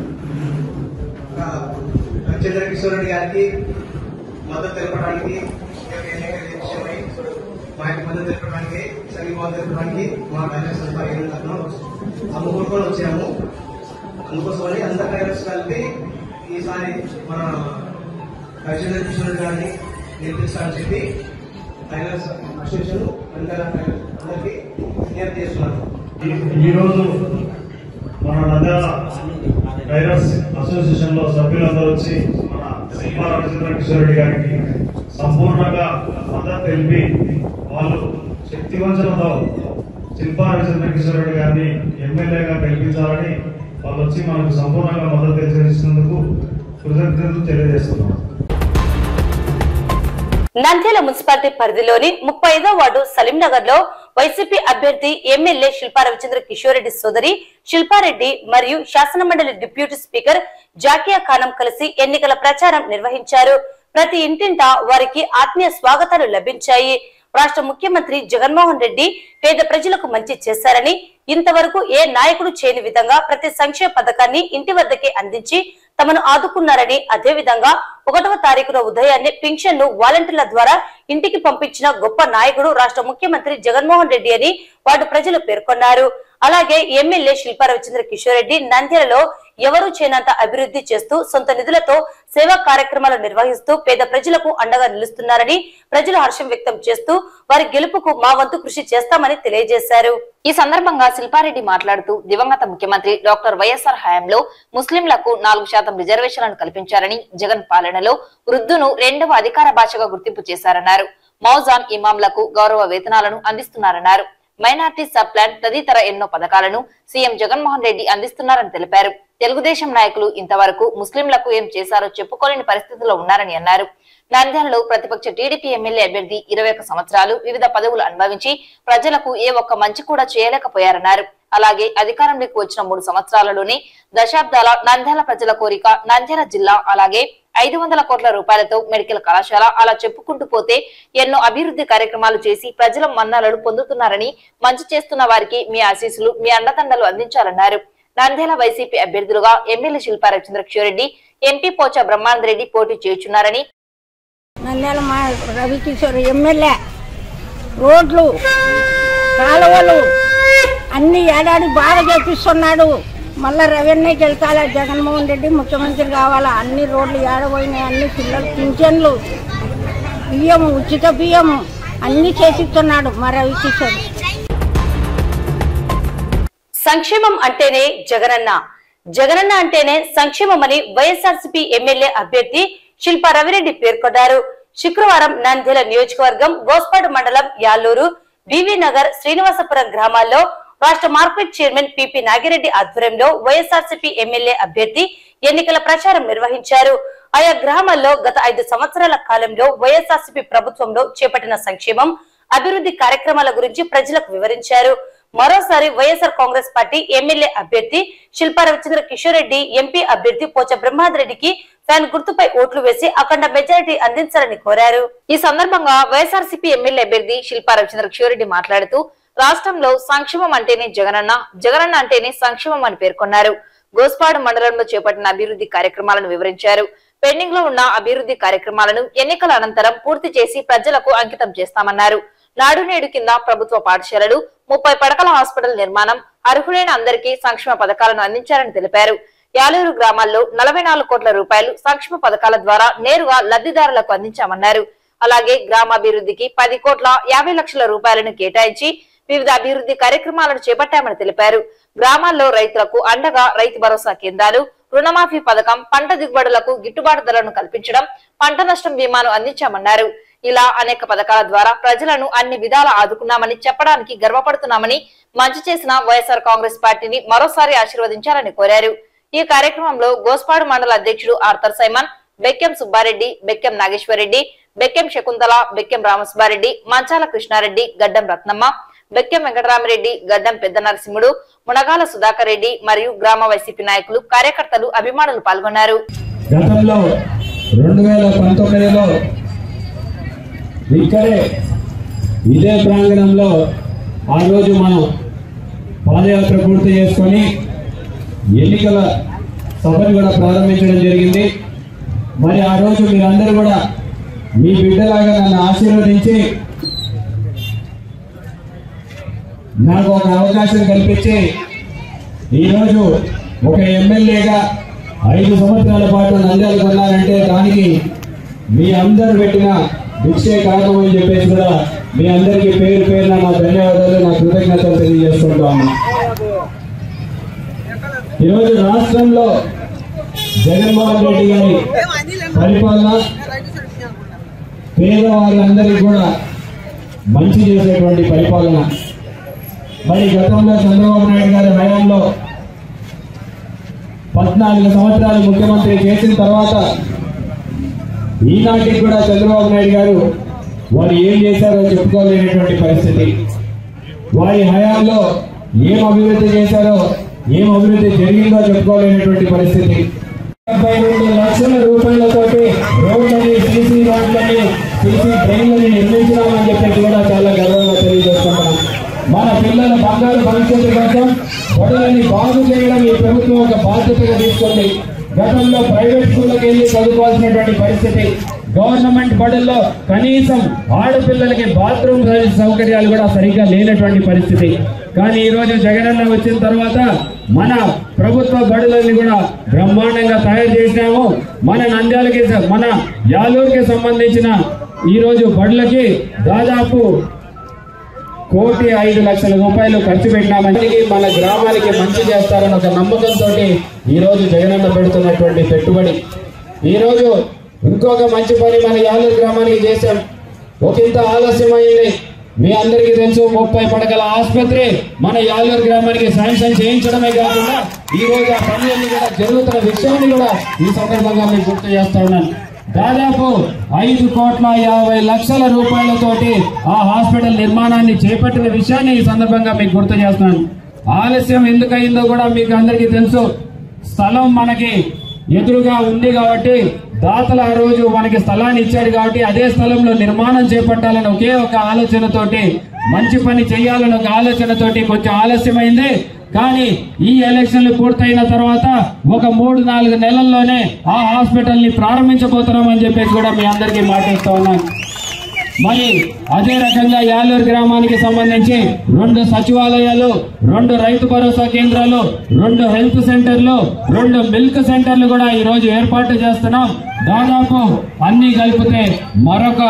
ఒక రవిచంద్ర కిషోర్ రెడ్డి గారికి మద్దతు తెలపడానికి విషయమై మా యొక్క మద్దతు తెలపడానికి సంఘీభావం తెలపడానికి మా టైలర్స్ అమ్ముకుంటుకొని వచ్చాము అందుకోసమని అందరు టైలర్స్ కలిపి ఈసారి మన రవిచంద్ర కిషోర్ రెడ్డి గారిని నేర్పిస్తామని చెప్పి టైలర్స్ అసోసియేషన్ అందరికీ విజ్ఞప్తి చేస్తున్నాను ఈ రోజు మన నంద్యాల టైలర్స్ అసోసియేషన్ లో సభ్యులందరూ వచ్చి మన శ్రీమా రామచంద్ర కిషోర్ రెడ్డి గారికి సంపూర్ణంగా మద్దతు తెలిపి వాళ్ళు శక్తి వంచనతో శిల్పారావు చంద్రకిషోర్ రెడ్డి గారిని ఎమ్మెల్యేగా గెలిపించాలని వాళ్ళు వచ్చి మనకు సంపూర్ణంగా మద్దతు తెలియజేసినందుకు కృతజ్ఞతలు తెలియజేస్తున్నాం నంద్యాల మున్సిపాలిటీ పరిధిలోని ముప్పై ఐదో వార్డు సలీంనగర్ లో వైసీపీ అభ్యర్థి ఎమ్మెల్యే శిల్పా రవిచంద్ర కిషోర్ రెడ్డి సోదరి శిల్పారెడ్డి మరియు శాసనమండలి డిప్యూటీ స్పీకర్ జాకియా ఖానం కలిసి ఎన్నికల ప్రచారం నిర్వహించారు ప్రతి ఇంటింటా వారికి ఆత్మీయ స్వాగతాలు లభించాయి రాష్ట్ర ముఖ్యమంత్రి జగన్మోహన్ రెడ్డి పేద ప్రజలకు మంచి చేశారని ఇంతవరకు ఏ నాయకుడు చేయని విధంగా ప్రతి సంక్షేమ పథకాన్ని ఇంటి వద్దకే అందించి తమను ఆదుకున్నారని అదే విధంగా ఒకటవ తారీఖున ఉదయాన్నే పింఛన్ ను వాలంటీర్ల ద్వారా ఇంటికి పంపించిన గొప్ప నాయకుడు రాష్ట్ర ముఖ్యమంత్రి జగన్మోహన్ రెడ్డి అని వార్డు ప్రజలు పేర్కొన్నారు అలాగే ఎమ్మెల్యే శిల్పా రవిచంద్ర కిషోర్ రెడ్డి నంద్యాలలో ఎవరూ చేయనంత అభివృద్ధి చేస్తూ సొంత నిధులతో సేవా కార్యక్రమాలు నిర్వహిస్తూ పేద ప్రజలకు అండగా నిలుస్తున్నారని ప్రజలు హర్షం వ్యక్తం చేస్తూ వారి గెలుపుకు మా వంతు కృషి చేస్తామని తెలియజేశారు ఈ సందర్భంగా శిల్పారెడ్డి మాట్లాడుతూ దివంగత ముఖ్యమంత్రి డాక్టర్ వైఎస్ఆర్ హయాంలో ముస్లింలకు నాలుగు శాతం రిజర్వేషన్లను కల్పించారని జగన్ పాలనలో వృద్ధును రెండవ అధికార భాషగా గుర్తింపు చేశారన్నారు మౌజాన్ ఇమాంలకు గౌరవ వేతనాలను అందిస్తున్నారన్నారు మైనార్టీ సబ్ ప్లాన్ తదితర ఎన్నో పథకాలను సీఎం జగన్మోహన్ రెడ్డి అందిస్తున్నారని తెలిపారు తెలుగుదేశం నాయకులు ఇంతవరకు ముస్లింలకు ఏం చేశారో చెప్పుకోలేని పరిస్థితిలో ఉన్నారని అన్నారు నంద్యాలలో ప్రతిపక్ష టీడీపీ ఎమ్మెల్యే అభ్యర్థి ఇరవై ఒక్క సంవత్సరాలు వివిధ పదవులు అనుభవించి ప్రజలకు ఏ ఒక్క మంచి కూడా చేయలేకపోయారన్నారు అలాగే అధికారంలోకి వచ్చిన మూడు సంవత్సరాలలోనే దశాబ్దాల నంద్యాల ప్రజల కోరిక నంద్యాల జిల్లా అలాగే ఐదు వందల కోట్ల రూపాయలతో మెడికల్ కళాశాల అలా చెప్పుకుంటూ పోతే ఎన్నో అభివృద్ధి కార్యక్రమాలు చేసి ప్రజల మన్ననలు పొందుతున్నారని మంచి చేస్తున్న వారికి మీ ఆశీస్సులు మీ అండదండలు అందించాలన్నారు నంద్యాల వైసీపీ అభ్యర్థులుగా ఎమ్మెల్యే శిల్పా రవిచంద్రకిషోరెడ్డి ఎంపీ పోచా బ్రహ్మానందరెడ్డి పోటీ చేయుచున్నారని నంద్యాల మా రవికిషోర్ ఎమ్మెల్యే రోడ్లు కాలువలు అన్ని ఏడాది బాగా చేపిస్తున్నాడు మళ్ళా రెవెన్యూ గెలకాల జగన్మోహన్ రెడ్డి ముఖ్యమంత్రి కావాలా అన్ని రోడ్లు ఏడబోయినాయి అన్ని పిల్లలు పింఛన్లు బియ్యము ఉచిత బియ్యము అన్ని చేసిస్తున్నాడు మా రవికిషోర్ సంక్షేమం అంటేనే జగనన్న జగనన్న అంటేనే సంక్షేమం అని వైఎస్ఆర్సీపీ ఎమ్మెల్యే అభ్యర్థి శిల్పా రవిరెడ్డి పేర్కొన్నారు శుక్రవారం నంద్యాల నియోజకవర్గం గోస్పాడు మండలం యాలూరు బీవీ నగర్ శ్రీనివాసపురం గ్రామాల్లో రాష్ట్ర మార్కెట్ చైర్మన్ పిపి నాగిరెడ్డి ఆధ్వర్యంలో వైఎస్ఆర్సీపీ ఎమ్మెల్యే అభ్యర్థి ఎన్నికల ప్రచారం నిర్వహించారు ఆయా గ్రామాల్లో గత ఐదు సంవత్సరాల కాలంలో వైఎస్ఆర్సీపీ ప్రభుత్వంలో చేపట్టిన సంక్షేమం అభివృద్ధి కార్యక్రమాల గురించి ప్రజలకు వివరించారు మరోసారి వైఎస్ఆర్ కాంగ్రెస్ పార్టీ ఎమ్మెల్యే అభ్యర్థి శిల్పా రవిచంద్ర కిషోర్ రెడ్డి ఎంపీ అభ్యర్థి పోచ బ్రహ్మారెడ్డికి ఫ్యాన్ గుర్తుపై ఓట్లు వేసి అఖండ మెజారిటీ అందించాలని కోరారు ఈ సందర్భంగా వైఎస్ఆర్సీపీ ఎమ్మెల్యే అభ్యర్థి శిల్పా రవిచంద్ర కిషోరెడ్డి మాట్లాడుతూ రాష్ట్రంలో సంక్షేమం అంటేనే జగనన్న జగనన్న అంటేనే సంక్షేమం అని పేర్కొన్నారు గోస్పాడు మండలంలో చేపట్టిన అభివృద్ధి కార్యక్రమాలను వివరించారు పెండింగ్ లో ఉన్న అభివృద్ధి కార్యక్రమాలను ఎన్నికల అనంతరం పూర్తి చేసి ప్రజలకు అంకితం చేస్తామన్నారు నాడు నేడు కింద ప్రభుత్వ పాఠశాలలు ముప్పై పడకల హాస్పిటల్ నిర్మాణం అర్హులైన అందరికీ సంక్షేమ పథకాలను అందించారని తెలిపారు యాలూరు గ్రామాల్లో నలభై నాలుగు కోట్ల రూపాయలు సంక్షేమ పథకాల ద్వారా నేరుగా లబ్ధిదారులకు అందించామన్నారు అలాగే గ్రామాభివృద్ధికి పది కోట్ల యాభై లక్షల రూపాయలను కేటాయించి వివిధ అభివృద్ధి కార్యక్రమాలను చేపట్టామని తెలిపారు గ్రామాల్లో రైతులకు అండగా రైతు భరోసా కేంద్రాలు రుణమాఫీ పథకం పంట దిగుబడులకు గిట్టుబాటు ధరలను కల్పించడం పంట నష్టం బీమాను అందించామన్నారు ఇలా అనేక పథకాల ద్వారా ప్రజలను అన్ని విధాల ఆదుకున్నామని చెప్పడానికి గర్వపడుతున్నామని మంచి చేసిన వైఎస్ఆర్ కాంగ్రెస్ పార్టీని మరోసారి ఆశీర్వదించాలని కోరారు ఈ కార్యక్రమంలో గోస్పాడు మండల అధ్యక్షుడు ఆర్థర్ సైమన్ బెక్కెం సుబ్బారెడ్డి బెక్కెం నాగేశ్వరరెడ్డి బెక్కెం శకుంతల బెక్కెం రామసుబ్బారెడ్డి మంచాల కృష్ణారెడ్డి గడ్డం రత్నమ్మ బెక్కెం వెంకటరామరెడ్డి గడ్డం పెద్ద నరసింహుడు మునగాల సుధాకర్ రెడ్డి మరియు గ్రామ వైసీపీ నాయకులు కార్యకర్తలు అభిమానులు పాల్గొన్నారు గతంలో రెండు వేల పంతొమ్మిదిలో ఇక్కడే ఇదే ప్రాంగణంలో ఆ రోజు మనం పాదయాత్ర పూర్తి చేసుకొని ఎన్నికల సభను కూడా ప్రారంభించడం జరిగింది మరి ఆ రోజు మీరందరూ కూడా మీ బిడ్డలాగా నన్ను ఆశీర్వదించి నాకు ఒక అవకాశం కల్పించి ఈరోజు ఒక ఎమ్మెల్యేగా ఐదు సంవత్సరాల పాటు నంద్యాలకు ఉన్నారంటే దానికి మీ అందరు పెట్టిన భిక్షే కారణం అని చెప్పేసి కూడా మీ అందరికీ పేరు పేరున నా ధన్యవాదాలు నా కృతజ్ఞతలు తెలియజేసుకుంటాము ఈరోజు రాష్ట్రంలో జగన్మోహన్ రెడ్డి గారి పరిపాలన పేదవాళ్ళందరికీ కూడా మంచి చేసేటువంటి పరిపాలన మరి గతంలో చంద్రబాబు నాయుడు గారి హయాంలో పద్నాలుగు సంవత్సరాలు ముఖ్యమంత్రి చేసిన తర్వాత ఈనాటికి కూడా చంద్రబాబు నాయుడు గారు వారు ఏం చేశారో చెప్పుకోలేనటువంటి పరిస్థితి వారి హయాంలో ఏం అభివృద్ధి చేశారో ఏం అభివృద్ధి జరిగిందో చెప్పుకోలేనటువంటి పరిస్థితి డెబ్బై రెండు లక్షల రూపాయలతోటి రోడ్లని సీసీ రోడ్లని సీసీ డ్రైన్లని నిర్మించినామని చెప్పి కూడా చాలా గర్వంగా తెలియజేస్తున్నాం మన పిల్లల బంగారు భవిష్యత్తు కోసం బడులని బాగు చేయడం ఈ ప్రభుత్వం ఒక బాధ్యతగా తీసుకుంది గతంలో ప్రైవేట్ స్కూళ్ళకి వెళ్ళి చదువుకోవాల్సినటువంటి పరిస్థితి గవర్నమెంట్ బడుల్లో కనీసం ఆడపిల్లలకి బాత్రూమ్ సౌకర్యాలు కూడా సరిగ్గా లేనటువంటి పరిస్థితి కానీ ఈ రోజు జగనన్న వచ్చిన తర్వాత మన ప్రభుత్వ బడులని కూడా బ్రహ్మాండంగా తయారు చేసినాము మన నంద్యాలకి మన యాలూరుకి సంబంధించిన ఈ రోజు బడులకి దాదాపు కోటి ఐదు లక్షల రూపాయలు ఖర్చు పెట్టినామని మన గ్రామానికి మంచి చేస్తారని ఒక నమ్మకంతో ఈ రోజు జగనన్న పెడుతున్నటువంటి పెట్టుబడి ఈ రోజు ఇంకొక మంచి పని మన యాలూరు గ్రామానికి చేశాం ఒక ఇంత ఆలస్యమైంది మీ అందరికీ తెలుసు ముప్పై పడకల ఆసుపత్రి మన యాలూరు గ్రామానికి శాంక్షన్ చేయించడమే కాకుండా ఈ రోజు ఆ పనులన్నీ కూడా జరుగుతున్న విషయాన్ని కూడా ఈ సందర్భంగా మీకు గుర్తు చేస్తా ఉన్నాను దాదాపు ఐదు కోట్ల యాభై లక్షల రూపాయలతోటి ఆ హాస్పిటల్ నిర్మాణాన్ని చేపట్టిన విషయాన్ని ఈ సందర్భంగా మీకు గుర్తు చేస్తున్నాను ఆలస్యం ఎందుకయిందో కూడా మీకు అందరికీ తెలుసు స్థలం మనకి ఎదురుగా ఉంది కాబట్టి దాతలు ఆ రోజు మనకి స్థలాన్ని ఇచ్చాడు కాబట్టి అదే స్థలంలో నిర్మాణం చేపట్టాలని ఒకే ఒక ఆలోచనతోటి మంచి పని చేయాలని ఒక ఆలోచనతోటి కొంచెం ఆలస్యమైంది కానీ ఈ ఎలక్షన్లు పూర్తయిన తర్వాత ఒక మూడు నాలుగు నెలల్లోనే ఆ హాస్పిటల్ ని ప్రారంభించబోతున్నామని చెప్పేసి కూడా మీ అందరికీ మాటిస్తా ఉన్నాను మరి అదే రకంగా యాలూరు గ్రామానికి సంబంధించి రెండు సచివాలయాలు రెండు రైతు భరోసా కేంద్రాలు రెండు హెల్త్ సెంటర్లు రెండు మిల్క్ సెంటర్లు కూడా ఈ రోజు ఏర్పాటు చేస్తున్నాం దాదాపు అన్ని కలిపితే మరొక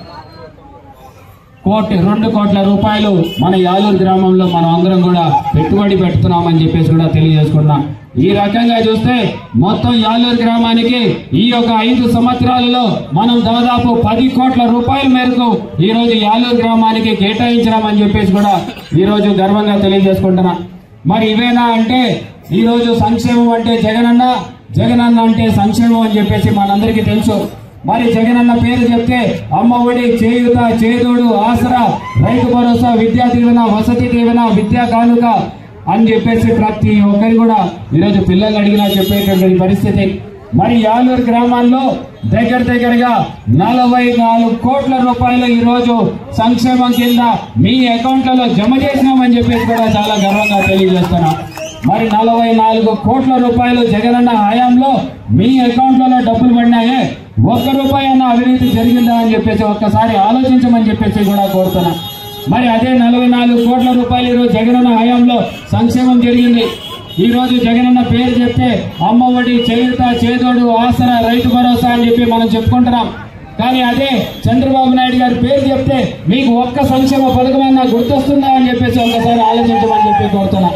కోటి రెండు కోట్ల రూపాయలు మన యాలూరు గ్రామంలో మనం అందరం కూడా పెట్టుబడి పెడుతున్నామని చెప్పేసి కూడా తెలియజేసుకున్నాం ఈ రకంగా చూస్తే మొత్తం యాలూరు గ్రామానికి ఈ యొక్క ఐదు సంవత్సరాలలో మనం దాదాపు పది కోట్ల రూపాయల మేరకు ఈ రోజు యాలూరు గ్రామానికి కేటాయించినామని చెప్పేసి కూడా ఈ రోజు గర్వంగా తెలియజేసుకుంటున్నాం మరి ఇవేనా అంటే ఈ రోజు సంక్షేమం అంటే జగనన్న జగనన్న అంటే సంక్షేమం అని చెప్పేసి మనందరికీ తెలుసు మరి జగనన్న పేరు చెప్తే అమ్మ ఒడి చేయుత చేదోడు ఆసరా రైతు భరోసా విద్యా దీవెన వసతి దీవెన విద్యా కానుక అని చెప్పేసి ప్రతి ఒక్కరు కూడా ఈరోజు పిల్లలు అడిగినా చెప్పేటటువంటి పరిస్థితి మరి యాలూరు గ్రామాల్లో దగ్గర దగ్గరగా నలభై నాలుగు కోట్ల రూపాయలు ఈ రోజు సంక్షేమం కింద మీ అకౌంట్లలో జమ చేసినామని చెప్పేసి కూడా చాలా గర్వంగా తెలియజేస్తున్నాం మరి నలభై నాలుగు కోట్ల రూపాయలు జగనన్న హయాంలో మీ అకౌంట్లలో డబ్బులు పడినాయే ఒక్క రూపాయి అన్న అవినీతి జరిగిందా అని చెప్పేసి ఒక్కసారి ఆలోచించమని చెప్పేసి కూడా కోరుతున్నా మరి అదే నలభై నాలుగు కోట్ల రూపాయలు ఈరోజు జగనన్న హయాంలో సంక్షేమం జరిగింది ఈ రోజు జగనన్న పేరు చెప్తే అమ్మ ఒడి చేయుత చేదోడు ఆసరా రైతు భరోసా అని చెప్పి మనం చెప్పుకుంటున్నాం కానీ అదే చంద్రబాబు నాయుడు గారి పేరు చెప్తే మీకు ఒక్క సంక్షేమ పథకమన్నా గుర్తొస్తుందా అని చెప్పేసి ఒక్కసారి ఆలోచించమని చెప్పి కోరుతున్నా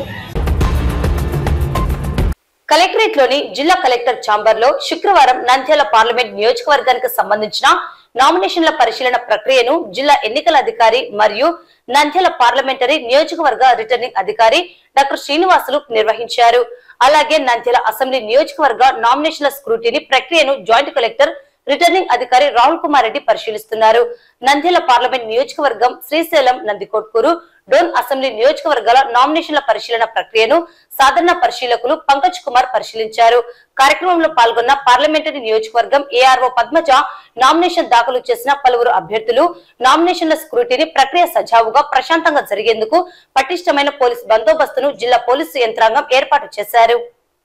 కలెక్టరేట్ లోని జిల్లా కలెక్టర్ ఛాంబర్ లో శుక్రవారం నంద్యాల పార్లమెంట్ నియోజకవర్గానికి సంబంధించిన నామినేషన్ల పరిశీలన ప్రక్రియను జిల్లా ఎన్నికల అధికారి మరియు నంద్యాల పార్లమెంటరీ నియోజకవర్గ రిటర్నింగ్ అధికారి డాక్టర్ శ్రీనివాసులు నిర్వహించారు అలాగే నంద్యాల అసెంబ్లీ నియోజకవర్గ నామినేషన్ల స్క్రూటీని ప్రక్రియను జాయింట్ కలెక్టర్ రిటర్నింగ్ అధికారి రాహుల్ కుమార్ రెడ్డి పరిశీలిస్తున్నారు నంద్యాల పార్లమెంట్ నియోజకవర్గం శ్రీశైలం నందికొట్కూరు డోన్ అసెంబ్లీ నియోజకవర్గాల నామినేషన్ల పరిశీలన ప్రక్రియను సాధారణ పరిశీలకులు పంకజ్ కుమార్ పరిశీలించారు కార్యక్రమంలో పాల్గొన్న పార్లమెంటరీ నియోజకవర్గం ఏఆర్ఓ పద్మజ నామినేషన్ దాఖలు చేసిన పలువురు అభ్యర్థులు నామినేషన్ల స్క్రూటీని ప్రక్రియ సజావుగా ప్రశాంతంగా జరిగేందుకు పటిష్టమైన పోలీస్ బందోబస్తును జిల్లా పోలీసు యంత్రాంగం ఏర్పాటు చేశారు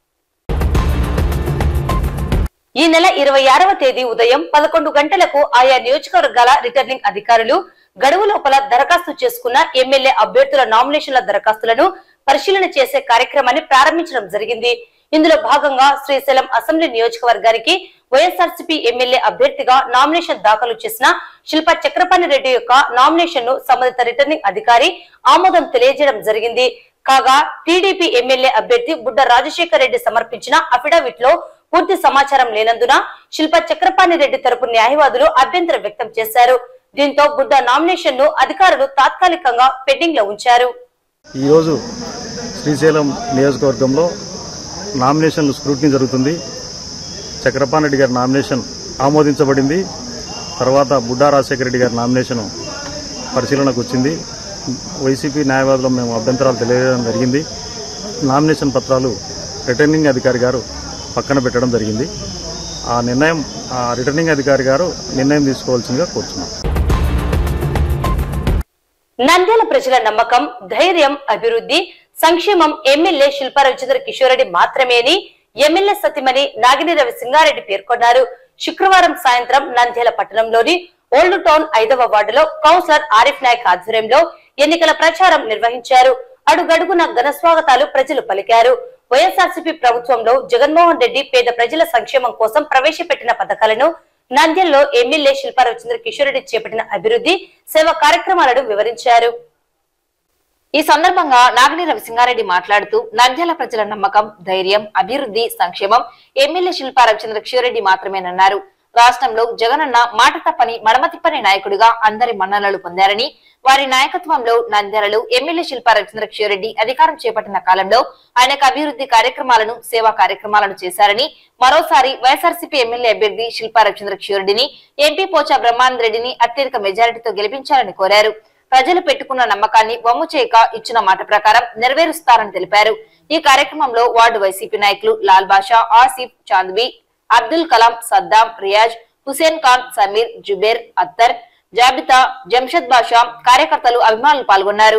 ఈ నెల ఇరవై ఆరవ తేదీ ఉదయం పదకొండు గంటలకు ఆయా నియోజకవర్గాల రిటర్నింగ్ అధికారులు గడువు లోపల దరఖాస్తు చేసుకున్న ఎమ్మెల్యే అభ్యర్థుల నామినేషన్ల దరఖాస్తులను పరిశీలన చేసే కార్యక్రమాన్ని ప్రారంభించడం జరిగింది ఇందులో భాగంగా శ్రీశైలం అసెంబ్లీ నియోజకవర్గానికి వైఎస్ఆర్సీపీ ఎమ్మెల్యే అభ్యర్థిగా నామినేషన్ దాఖలు చేసిన శిల్ప చక్రపాణి రెడ్డి యొక్క నామినేషన్ ను సంబంధిత రిటర్నింగ్ అధికారి ఆమోదం తెలియజేయడం జరిగింది కాగా టీడీపీ ఎమ్మెల్యే అభ్యర్థి బుడ్డ రాజశేఖర్ రెడ్డి సమర్పించిన అఫిడవిట్ లో పూర్తి సమాచారం లేనందున శిల్ప చక్రపాణి రెడ్డి తరపు న్యాయవాదులు అభ్యంతరం వ్యక్తం చేశారు దీంతో బుడ్డ నామినేషన్ ను అధికారులు తాత్కాలికంగా పెండింగ్ లో ఉంచారు ఈరోజు శ్రీశైలం నియోజకవర్గంలో నామినేషన్లు స్క్రూటినీ జరుగుతుంది చక్రపాణి రెడ్డి గారి నామినేషన్ ఆమోదించబడింది తర్వాత బుడ్డా రాజశేఖర రెడ్డి గారి నామినేషన్ పరిశీలనకు వచ్చింది వైసీపీ న్యాయవాదులు మేము అభ్యంతరాలు తెలియజేయడం జరిగింది నామినేషన్ పత్రాలు రిటర్నింగ్ అధికారి గారు పక్కన పెట్టడం జరిగింది ఆ నిర్ణయం ఆ రిటర్నింగ్ అధికారి గారు నిర్ణయం తీసుకోవాల్సిందిగా కోరుతున్నాం నంద్యాల ప్రజల నమ్మకం ధైర్యం అభివృద్ధి సంక్షేమం ఎమ్మెల్యే శిల్పా రవిచంద్ర కిషోర్ రెడ్డి మాత్రమే అని ఎమ్మెల్యే సతిమణి నాగిని రవి సింగారెడ్డి పేర్కొన్నారు శుక్రవారం సాయంత్రం నంద్యాల పట్టణంలోని ఓల్డ్ టౌన్ ఐదవ వార్డులో కౌన్సిలర్ ఆరిఫ్ నాయక్ ఆధ్వర్యంలో ఎన్నికల ప్రచారం నిర్వహించారు అడుగడుగున ఘన స్వాగతాలు ప్రజలు పలికారు వైఎస్ఆర్సీపీ ప్రభుత్వంలో జగన్మోహన్ రెడ్డి పేద ప్రజల సంక్షేమం కోసం ప్రవేశపెట్టిన పథకాలను నంద్యాలలో ఎమ్మెల్యే శిల్పా రవిచంద్ర కిషోర్ రెడ్డి చేపట్టిన అభివృద్ధి సేవా కార్యక్రమాలను వివరించారు ఈ సందర్భంగా నాగిని రవిసింగారెడ్డి మాట్లాడుతూ నంద్యాల ప్రజల నమ్మకం ధైర్యం అభివృద్ధి సంక్షేమం ఎమ్మెల్యే శిల్పా రవిచంద్ర కిషోరెడ్డి మాత్రమేనన్నారు రాష్ట్రంలో జగనన్న మాట తప్పని మడమ తిప్పని నాయకుడిగా అందరి మన్ననలు పొందారని వారి నాయకత్వంలో నంద్యాలలో ఎమ్మెల్యే శిల్పా రవిచంద్ర కిషోరెడ్డి అధికారం చేపట్టిన కాలంలో ఆయనకు అభివృద్ధి కార్యక్రమాలను సేవా కార్యక్రమాలను చేశారని మరోసారి వైఎస్ఆర్సీపీ ఎమ్మెల్యే అభ్యర్థి శిల్పా రవిచంద్ర కిషోరెడ్డిని ఎంపీ పోచా బ్రహ్మానంద రెడ్డిని అత్యధిక మెజారిటీతో గెలిపించాలని కోరారు ప్రజలు పెట్టుకున్న నమ్మకాన్ని వమ్ము చేయక ఇచ్చిన మాట ప్రకారం నెరవేరుస్తారని తెలిపారు ఈ కార్యక్రమంలో వార్డు వైసీపీ నాయకులు లాల్ బాషా ఆసిఫ్ చాంద్బీ అబ్దుల్ కలాం సద్దాం రియాజ్ హుసేన్ ఖాన్ సమీర్ జుబేర్ అత్తర్ జాబితా జంషద్ బాషా కార్యకర్తలు అభిమానులు పాల్గొన్నారు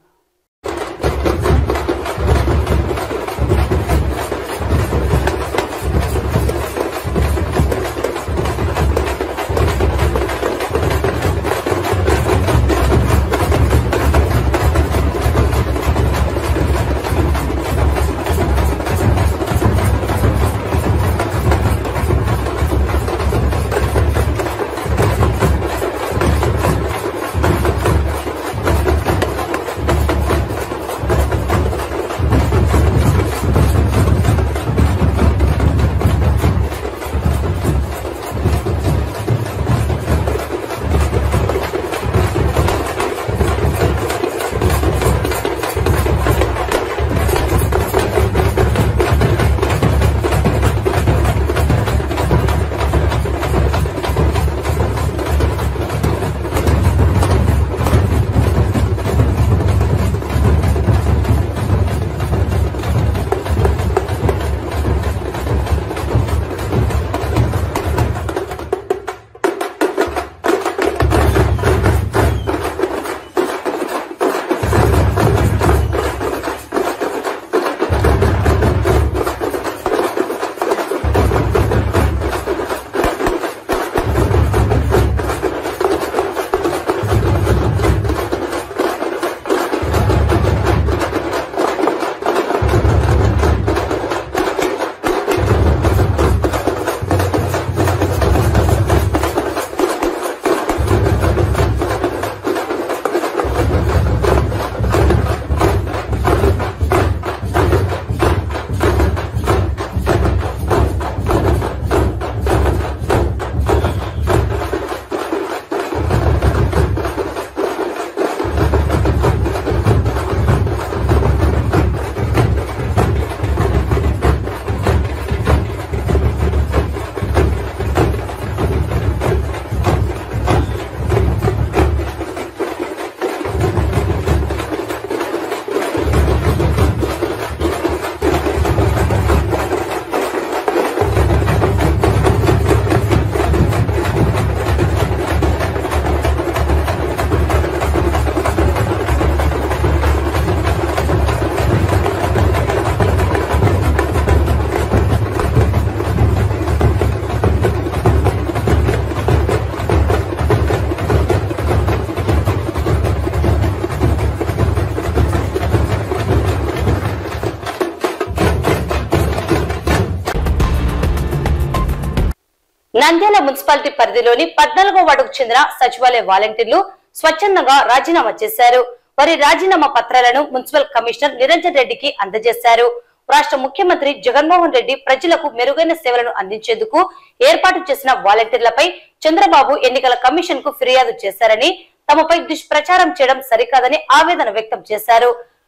నంద్యాల మున్సిపాలిటీ పరిధిలోని పద్నాలుగో వార్డుకు చెందిన సచివాలయ వాలంటీర్లు స్వచ్ఛందంగా రాజీనామా చేశారు వారి రాజీనామా పత్రాలను మున్సిపల్ కమిషనర్ నిరంజన్ రెడ్డికి అందజేశారు రాష్ట్ర ముఖ్యమంత్రి జగన్మోహన్ రెడ్డి ప్రజలకు మెరుగైన సేవలను అందించేందుకు ఏర్పాటు చేసిన వాలంటీర్లపై చంద్రబాబు ఎన్నికల కమిషన్ కు ఫిర్యాదు చేశారని తమపై దుష్ప్రచారం చేయడం సరికాదని ఆవేదన వ్యక్తం చేశారు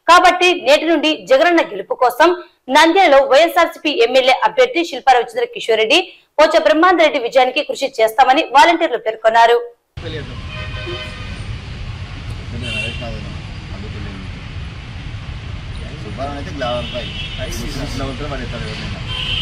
కాబట్టి నేటి నుండి జగనన్న గెలుపు కోసం నంద్యాలలో వైఎస్ఆర్సీపీ ఎమ్మెల్యే అభ్యర్థి శిల్పా రవిచంద్ర కిషోర్ రెడ్డి పోచ బ్రహ్మాందరెడ్డి విజయానికి కృషి చేస్తామని వాలంటీర్లు పేర్కొన్నారు సుబ్బారావు అయితే గ్లావర్ పై ఇట్లా ఉంటే మరి ఇతడు ఎవరినైనా.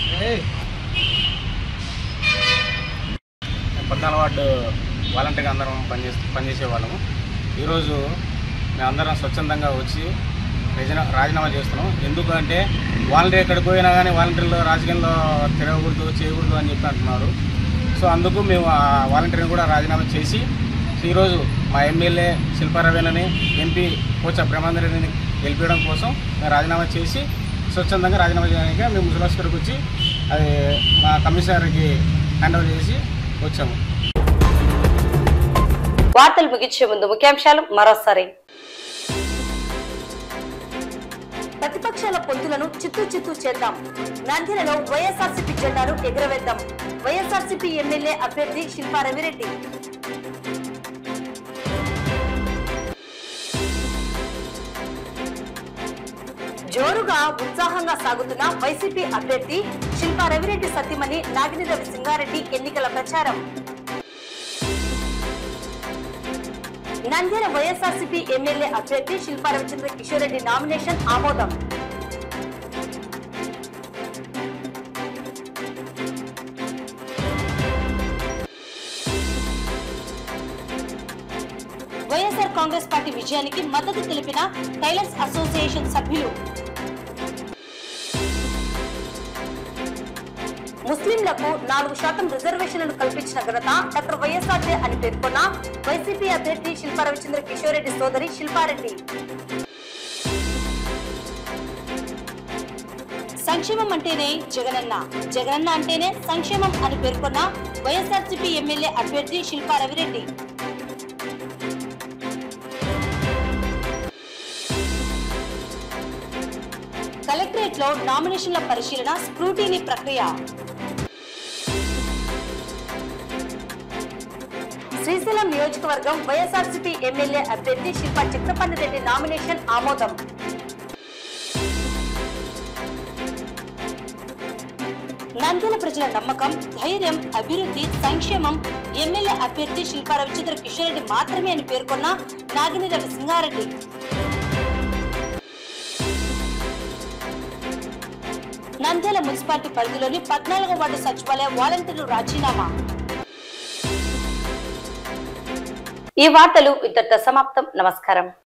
పద్నాలుగు వార్డు వాలంటీర్గా అందరం పనిచేస్తూ పనిచేసే వాళ్ళము ఈరోజు మేమందరం స్వచ్ఛందంగా వచ్చి రిజన- రాజీనామా చేస్తున్నాం ఎందుకంటే వాలంటీర్ ఎక్కడికి పోయినా కానీ వాలంటీర్లు రాజకీయంలో తిరగకూడదు చేయకూడదు అని చెప్పి అంటున్నారు సో అందుకు మేము ఆ వాలంటీర్ని కూడా రాజీనామా చేసి ఈరోజు మా ఎమ్మెల్యే శిల్పారవేణని ఎంపీ పోచ బ్రహ్మాందరెడ్డిని గెలిపించడం కోసం మేము రాజీనామా చేసి స్వచ్ఛందంగా రాజీనామా చేయడానికి మేము ముసలాస్కర్కి వచ్చి అది మా కమిషనర్కి హ్యాండ్ ఓవర్ చేసి వచ్చాము వార్తలు ముగించే ముందు ముఖ్యాంశాలు మరోసారి ప్రతిపక్షాల పొంతులను చిత్తు చిత్తు చేద్దాం నంద్యాలలో వైఎస్ఆర్సీపీ జెండాను ఎగురవేద్దాం వైఎస్ఆర్సీపీ ఎమ్మెల్యే అభ్యర్థి శిల్పా రవిరెడ్డి జోరుగా ఉత్సాహంగా సాగుతున్న వైసీపీ అభ్యర్థి శిల్పా రవిరెడ్డి సత్యమణి నాగిని రవి సింగారెడ్డి ఎన్నికల ప్రచారం నంద్యాల వైఎస్ఆర్సీపీ ఎమ్మెల్యే అభ్యర్థి శిల్పా రవిచంద్ర కిషోర్ రెడ్డి నామినేషన్ ఆమోదం వైఎస్ఆర్ కాంగ్రెస్ పార్టీ విజయానికి మద్దతు తెలిపిన టైలర్స్ అసోసియేషన్ సభ్యులు ముస్లింలకు నాలుగు శాతం రిజర్వేషన్లను కల్పించిన ఘనత డాక్టర్ వైఎస్ఆర్ అని పేర్కొన్న వైసీపీ అభ్యర్థి శిల్పా రవిచంద్ర కిషోర్ రెడ్డి సోదరి శిల్పారెడ్డి సంక్షేమం అంటేనే జగనన్న జగనన్న అంటేనే సంక్షేమం అని పేర్కొన్న వైఎస్ఆర్సీపీ ఎమ్మెల్యే అభ్యర్థి శిల్పా రవిరెడ్డి కలెక్టరేట్ లో నామినేషన్ల పరిశీలన స్క్రూటీనీ ప్రక్రియ శ్రీశైలం నియోజకవర్గం వైఎస్ఆర్సీపీ ఎమ్మెల్యే అభ్యర్థి శిల్పా చక్రపాణి రెడ్డి నామినేషన్ ఆమోదం నంద్యాల ప్రజల నమ్మకం ధైర్యం అభివృద్ధి సంక్షేమం ఎమ్మెల్యే అభ్యర్థి శిల్పా రవిచంద్ర కిషోర్ రెడ్డి మాత్రమే అని పేర్కొన్న నాగిని రవి సింగారెడ్డి నంద్యాల మున్సిపాలిటీ పరిధిలోని పద్నాలుగో వార్డు సచివాలయ వాలంటీర్లు రాజీనామా ఈ వార్తలు ఇంతటితో సమాప్తం నమస్కారం